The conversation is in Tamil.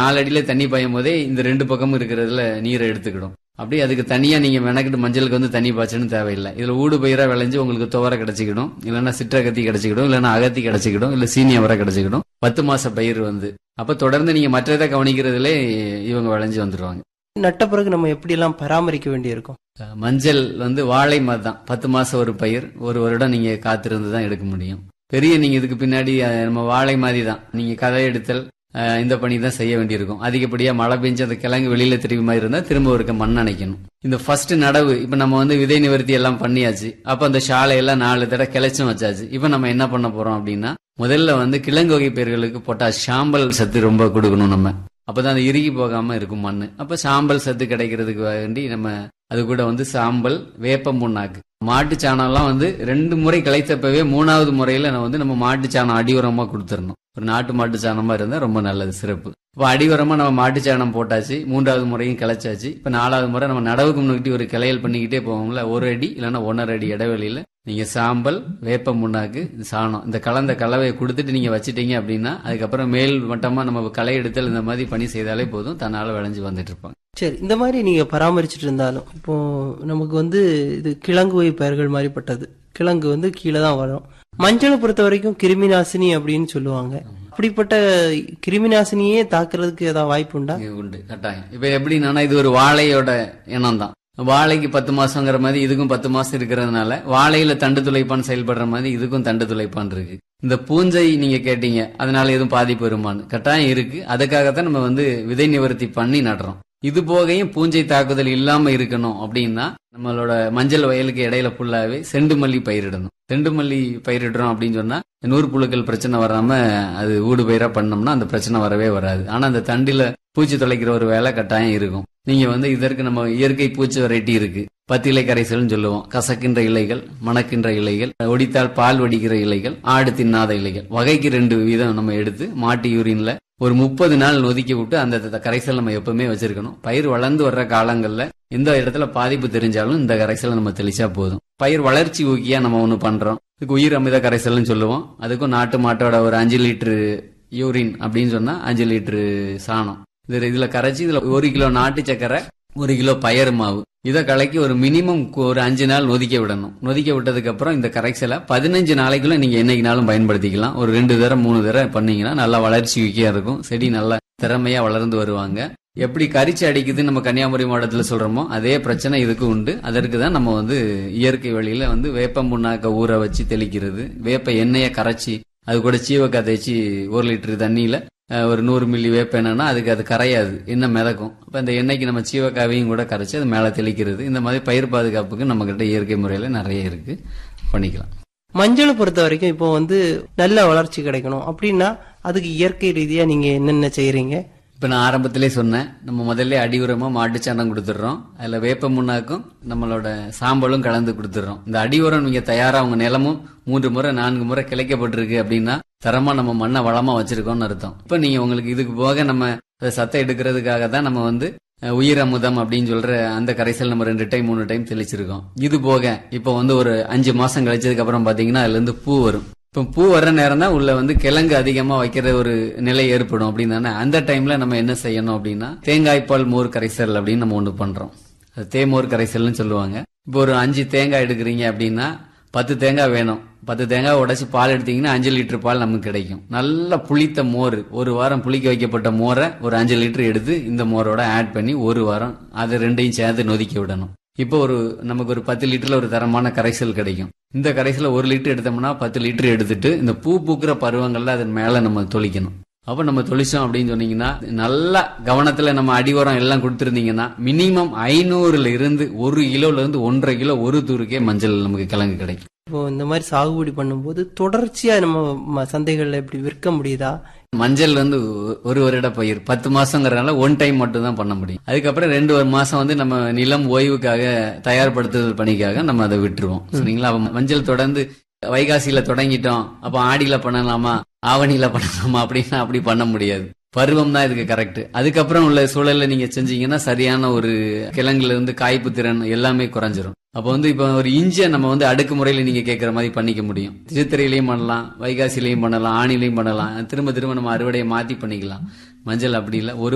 நாலு அடியில தண்ணி பாயும் போதே இந்த ரெண்டு பக்கமும் இருக்கிறதுல நீரை எடுத்துக்கிடும் அப்படி அதுக்கு தனியா நீங்க மெனக்கிட்டு மஞ்சளுக்கு வந்து தண்ணி பாய்ச்சணும் தேவையில்லை இதுல ஊடு பயிரா விளைஞ்சு உங்களுக்கு துவரை கிடைச்சிக்கிடும் இல்லைன்னா சிற்றகத்தி கிடைச்சிக்கிடும் இல்லைன்னா அகத்தி கிடைச்சிக்கிடும் இல்ல சீனிய வர கிடைச்சிக்கிடும் பத்து மாச பயிர் வந்து அப்ப தொடர்ந்து நீங்க மற்றதை கவனிக்கிறதுல இவங்க விளைஞ்சு வந்துருவாங்க நட்ட பிறகு நம்ம எப்படி எல்லாம் பராமரிக்க வேண்டியிருக்கும் மஞ்சள் வந்து வாழை மாதிரி தான் பத்து மாசம் ஒரு பயிர் ஒரு வருடம் நீங்க காத்திருந்து தான் எடுக்க முடியும் பெரிய நீங்க இதுக்கு பின்னாடி அஹ், நம்ம வாழை மாதிரி தான் நீங்க கதை எடுத்தல் அஹ், இந்த பணி தான் செய்ய வேண்டியிருக்கும் அதிகப்படியா மழை பெஞ்சு அந்த கிழங்கு வெளியில திரும்பி மாதிரி இருந்தா திரும்ப ஒருக்க மண் அணைக்கணும் இந்த ஃபர்ஸ்ட் நடவு இப்ப நம்ம வந்து விதை நிவர்த்தி எல்லாம் பண்ணியாச்சு அப்ப அந்த சாலையெல்லாம் நாலு தடவை கிளச்சும் வச்சாச்சு இப்ப நம்ம என்ன பண்ண போறோம் அப்படின்னா முதல்ல வந்து கிழங்கு வகை பயிர்களுக்கு போட்டா சாம்பல் சத்து ரொம்ப கொடுக்கணும் நம்ம அப்பதான் அது இறுகி போகாம இருக்கும் மண்ணு அப்ப சாம்பல் சத்து கிடைக்கிறதுக்கு வேண்டி நம்ம அது கூட வந்து சாம்பல் வேப்பம் புண்ணாக்கு மாட்டு சாணம்லாம் வந்து ரெண்டு முறை கிளைத்தப்பவே மூணாவது முறையில நான் வந்து நம்ம மாட்டு சாணம் அடி உரமா கொடுத்துடணும் ஒரு நாட்டு மாட்டு சாணமா இருந்தா ரொம்ப நல்லது சிறப்பு இப்போ அடி உரமா நம்ம மாட்டு சாணம் போட்டாச்சு மூன்றாவது முறையும் கிளைச்சாச்சு இப்ப நாலாவது முறை நம்ம நடவுக்கு முன்னாடி ஒரு கிளையல் பண்ணிக்கிட்டே போவோம்ல ஒரு அடி இல்லைன்னா ஒன்றரை அடி இடைவெளியில நீங்க சாம்பல் வேப்ப முன்னாக்கு சாணம் இந்த கலந்த கலவையை கொடுத்துட்டு நீங்க வச்சிட்டீங்க அப்படின்னா அதுக்கப்புறம் மேல் மட்டமா நம்ம களை எடுத்தல் இந்த மாதிரி பணி செய்தாலே போதும் தன்னால விளைஞ்சு வந்துட்டு இருப்பாங்க சரி இந்த மாதிரி நீங்க பராமரிச்சுட்டு இருந்தாலும் இப்போ நமக்கு வந்து இது கிழங்கு வகை பயிர்கள் மாதிரிப்பட்டது கிழங்கு வந்து கீழே தான் வரும் மஞ்சளை பொறுத்த வரைக்கும் கிருமி நாசினி அப்படின்னு சொல்லுவாங்க அப்படிப்பட்ட கிருமி நாசினியே தாக்குறதுக்கு ஏதாவது வாய்ப்பு உண்டா இங்க உண்டு கட்டாயம் இப்ப எப்படின்னா இது ஒரு வாழையோட இனம் தான் வாழைக்கு பத்து மாசங்கிற மாதிரி இதுக்கும் பத்து மாசம் இருக்கிறதுனால வாழையில தண்டு துளைப்பான் செயல்படுற மாதிரி இதுக்கும் தண்டு துளைப்பான் இருக்கு இந்த பூஞ்சை நீங்க கேட்டீங்க அதனால எதுவும் பாதிப்பு வருமான்னு கட்டாயம் இருக்கு அதுக்காகத்தான் நம்ம வந்து விதை நிவர்த்தி பண்ணி நடுறோம் இது போகையும் பூஞ்சை தாக்குதல் இல்லாம இருக்கணும் அப்படின்னா நம்மளோட மஞ்சள் வயலுக்கு இடையில ஃபுல்லாவே செண்டு மல்லி பயிரிடணும் செண்டு மல்லி பயிரிடுறோம் அப்படின்னு சொன்னா நூறு புழுக்கள் பிரச்சனை வராம அது ஊடு பயிரா பண்ணோம்னா அந்த பிரச்சனை வரவே வராது ஆனா அந்த தண்டில பூச்சி தொலைக்கிற ஒரு வேலை கட்டாயம் இருக்கும் நீங்க வந்து இதற்கு நம்ம இயற்கை பூச்சி வெரைட்டி இருக்கு பத்து இலை கரைசல்னு சொல்லுவோம் கசக்கின்ற இலைகள் மணக்கின்ற இலைகள் ஒடித்தால் பால் வடிக்கிற இலைகள் ஆடு தின்னாத இலைகள் வகைக்கு ரெண்டு வீதம் நம்ம எடுத்து மாட்டு யூரின்ல ஒரு முப்பது நாள் நொதிக்கி விட்டு அந்த த- கரைசல் நம்ம எப்பவுமே வச்சிருக்கணும் பயிர் வளர்ந்து வர்ற காலங்கள்ல எந்த இடத்துல பாதிப்பு தெரிஞ்சாலும் இந்த கரைசலை நம்ம தெளிச்சா போதும் பயிர் வளர்ச்சி ஊக்கியா நம்ம ஒண்ணு பண்றோம் இதுக்கு உயிர் அமித கரைசல்னு சொல்லுவோம் அதுக்கும் நாட்டு மாட்டோட ஒரு அஞ்சு லிட்டரு யூரின் அப்படின்னு சொன்னா அஞ்சு லிட்டரு சாணம் இது இதுல கரைச்சி இதுல ஒரு கிலோ நாட்டு சக்கரை ஒரு கிலோ பயறு மாவு இதை கலக்கி ஒரு மினிமம் ஒரு அஞ்சு நாள் நொதிக்க விடணும் நொதிக்க விட்டதுக்கு அப்புறம் இந்த கரைசலை பதினஞ்சு நாளைக்குள்ள நீங்க என்னைக்குனாலும் பயன்படுத்திக்கலாம் ஒரு ரெண்டு தடவை மூணு தடவை பண்ணீங்கன்னா நல்லா வளர்ச்சி ஊக்கியா இருக்கும் செடி நல்லா திறமையா வளர்ந்து வருவாங்க எப்படி கரிச்சு அடிக்குதுன்னு நம்ம கன்னியாகுமரி மாவட்டத்துல சொல்றோமோ அதே பிரச்சனை இதுக்கு உண்டு அதற்கு தான் நம்ம வந்து இயற்கை வழியில வந்து வேப்பம் புண்ணாக்க ஊற வச்சு தெளிக்கிறது வேப்ப எண்ணெயை கரைச்சி அது கூட சீவக்காய் தேய்ச்சி ஒரு லிட்டர் தண்ணியில அஹ், ஒரு நூறு மில்லி வேப்ப எண்ணெய்னா அதுக்கு அது கரையாது எண்ணெய் மிதக்கும் அப்ப அந்த எண்ணெய்க்கு நம்ம சீவக்காவையும் கூட கரைச்சி அது மேல தெளிக்கிறது இந்த மாதிரி பயிர் பாதுகாப்புக்கு நம்ம கிட்ட இயற்கை முறையில நிறைய இருக்கு பண்ணிக்கலாம் மஞ்சளை பொறுத்த வரைக்கும் இப்போ வந்து நல்ல வளர்ச்சி கிடைக்கணும் அப்படின்னா அதுக்கு இயற்கை ரீதியா நீங்க என்னென்ன செய்யறீங்க இப்ப நான் ஆரம்பத்திலே சொன்னேன் நம்ம முதல்ல அடி உரமா மாட்டு சாணம் கொடுத்துடுறோம் அதுல வேப்ப முன்னாக்கும் நம்மளோட சாம்பலும் கலந்து கொடுத்துடுறோம் இந்த அடி உரம் நீங்க தயாரா உங்க நிலமும் மூன்று முறை நான்கு முறை கிளைக்கப்பட்டிருக்கு அப்படின்னா தரமா நம்ம மண்ணை வளமா வச்சிருக்கோம்னு அர்த்தம் இப்ப நீங்க உங்களுக்கு இதுக்கு போக நம்ம அதை சத்தை எடுக்கிறதுக்காக தான் நம்ம வந்து அஹ், உயிர் அமுதம் அப்படின்னு சொல்ற அந்த கரைசல் நம்ம ரெண்டு டைம் மூணு டைம் தெளிச்சிருக்கோம் இது போக இப்ப வந்து ஒரு அஞ்சு மாசம் கழிச்சதுக்கு அப்புறம் பாத்தீங்கன்னா அதுல இருந்து பூ வரும் இப்போ பூ வர்ற நேரம் தான் உள்ள வந்து கிழங்கு அதிகமா வைக்கிற ஒரு நிலை ஏற்படும் அப்படின்னு தானே அந்த டைம்ல நம்ம என்ன செய்யணும் அப்படின்னா தேங்காய்ப்பால் மோர் கரைசல் அப்படின்னு நம்ம ஒண்ணு பண்றோம் அது தேமோர் கரைசல்னு சொல்லுவாங்க இப்போ ஒரு அஞ்சு தேங்காய் எடுக்கிறீங்க அப்படின்னா பத்து தேங்காய் வேணும் பத்து தேங்காய் உடைச்சு பால் எடுத்தீங்கன்னா அஞ்சு லிட்டர் பால் நமக்கு கிடைக்கும் நல்ல புளித்த மோர் ஒரு வாரம் புளிக்க வைக்கப்பட்ட மோரை ஒரு அஞ்சு லிட்டர் எடுத்து இந்த மோரோட ஆட் பண்ணி ஒரு வாரம் அதை ரெண்டையும் சேர்த்து நொதிக்க விடணும் இப்போ ஒரு நமக்கு ஒரு பத்து லிட்டர்ல ஒரு தரமான கரைசல் கிடைக்கும் இந்த கரைசல ஒரு லிட்டர் எடுத்தோம்னா பத்து லிட்டர் எடுத்துட்டு இந்த பூ பூக்கிற பருவங்கள்ல அதன் மேல நம்ம தொளிக்கணும் அப்ப நம்ம தொளிச்சோம் அப்படின்னு சொன்னீங்கன்னா நல்லா கவனத்துல நம்ம அடி உரம் எல்லாம் கொடுத்திருந்தீங்கன்னா மினிமம் ஐநூறுல இருந்து ஒரு கிலோல இருந்து ஒன்றரை கிலோ ஒரு தூருக்கே மஞ்சள் நமக்கு கிழங்கு கிடைக்கும் இப்போ இந்த மாதிரி சாகுபடி பண்ணும்போது தொடர்ச்சியா நம்ம ம- சந்தைகள்ல இப்படி விற்க முடியுதா மஞ்சள் வந்து ஒ- ஒரு வருட பயிர் பத்து மாசங்கிறதுனால ஒன் டைம் மட்டும் தான் பண்ண முடியும் அதுக்கப்புறம் ரெண்டு ஒரு மாசம் வந்து நம்ம நிலம் ஓய்வுக்காக தயார்படுத்துதல் பணிக்காக நம்ம அதை விட்டுருவோம் சரிங்களா அப்ப மஞ்சள் தொடர்ந்து வைகாசியில தொடங்கிட்டோம் அப்ப ஆடியில பண்ணலாமா ஆவணியில பண்ணலாமா அப்படின்னா அப்படி பண்ண முடியாது பருவம் தான் இதுக்கு கரெக்ட் அதுக்கப்புறம் உள்ள சூழல்ல நீங்க செஞ்சீங்கன்னா சரியான ஒரு கிழங்குல இருந்து காய்ப்பு திறன் எல்லாமே குறைஞ்சிரும் அப்போ வந்து இப்போ ஒரு இஞ்சியை நம்ம வந்து அடுக்கு முறையில நீங்க கேட்குற மாதிரி பண்ணிக்க முடியும் சித்திரையிலையும் பண்ணலாம் வைகாசிலையும் பண்ணலாம் ஆணிலையும் பண்ணலாம் திரும்ப திரும்ப நம்ம அறுவடையை மாத்தி பண்ணிக்கலாம் மஞ்சள் அப்படி இல்லை ஒரு